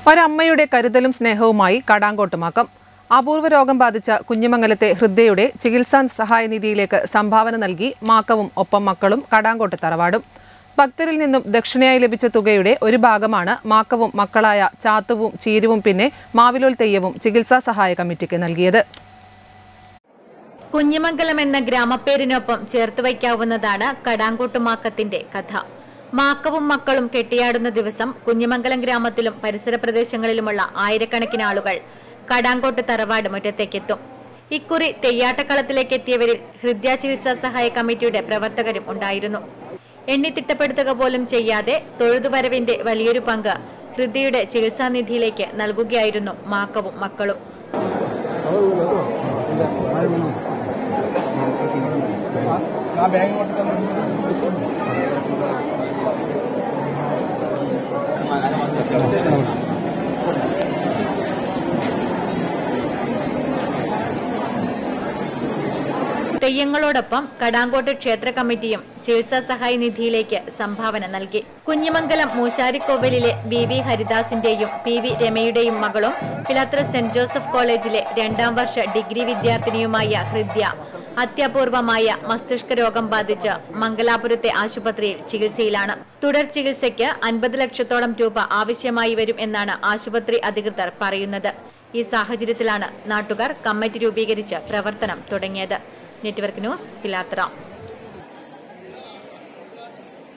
ഒരമ്മയുടെ കരുതലും സ്നേഹവുമായി കടാങ്കോട്ടുമാക്കം അപൂർവ രോഗം ബാധിച്ച കുഞ്ഞിമംഗലത്തെ ഹൃദയയുടെ ചികിത്സാ സഹായ നിധിയിലേക്ക് സംഭാവന നൽകി മാക്കവും ഒപ്പം മക്കളും കടാങ്കോട്ട് തറവാടും ഭക്തരിൽ നിന്നും ദക്ഷിണയായി ലഭിച്ച തുകയുടെ ഒരു ഭാഗമാണ് മാക്കവും മക്കളായ ചാത്തുവും ചീരുവും പിന്നെ മാവിലോൽ തെയ്യവും ചികിത്സാ സഹായ കമ്മിറ്റിക്ക് നൽകിയത് കുഞ്ഞിമംഗലം എന്ന ഗ്രാമപ്പേരിനൊപ്പം ചേർത്ത് വയ്ക്കാവുന്നതാണ് കടാങ്കോട്ടുമാക്കത്തിന്റെ കഥ മാക്കവും മക്കളും കെട്ടിയാടുന്ന ദിവസം കുഞ്ഞിമംഗലം ഗ്രാമത്തിലും പരിസര പ്രദേശങ്ങളിലുമുള്ള ആയിരക്കണക്കിന് ആളുകൾ കടാങ്കോട്ട് തറവാട് മുറ്റത്തേക്കെത്തും ഇക്കുറി തെയ്യാട്ടക്കളത്തിലേക്ക് എത്തിയവരിൽ ഹൃദയ ചികിത്സാ സഹായ കമ്മിറ്റിയുടെ പ്രവർത്തകരും ഉണ്ടായിരുന്നു എണ്ണിത്തിട്ടപ്പെടുത്തുക പോലും ചെയ്യാതെ തൊഴുതുവരവിന്റെ വലിയൊരു പങ്ക് ഹൃദയയുടെ ചികിത്സാ നിധിയിലേക്ക് നൽകുകയായിരുന്നു മാക്കവും മക്കളും തെയ്യങ്ങളോടൊപ്പം കടാങ്കോട്ട് ക്ഷേത്ര കമ്മിറ്റിയും ചികിത്സാ സഹായ നിധിയിലേക്ക് സംഭാവന നൽകി കുഞ്ഞിമംഗലം മൂശാരിക്കോവിലിലെ വി വി ഹരിദാസിന്റെയും പി വി രമയുടെയും മകളും പിലാത്ര സെന്റ് ജോസഫ് കോളേജിലെ രണ്ടാം വർഷ ഡിഗ്രി വിദ്യാർത്ഥിനിയുമായ ഹൃദ്യ അത്യപൂർവമായ മസ്തിഷ്ക രോഗം ബാധിച്ച് മംഗലാപുരത്തെ ആശുപത്രിയിൽ ചികിത്സയിലാണ് തുടർ ചികിത്സയ്ക്ക് അൻപത് ലക്ഷത്തോളം രൂപ ആവശ്യമായി വരും എന്നാണ് ആശുപത്രി അധികൃതർ പറയുന്നത് ഈ സാഹചര്യത്തിലാണ് നാട്ടുകാർ കമ്മിറ്റി രൂപീകരിച്ച് പ്രവർത്തനം തുടങ്ങിയത് നെറ്റ്വർക്ക് ന്യൂസ് പിലാത്ര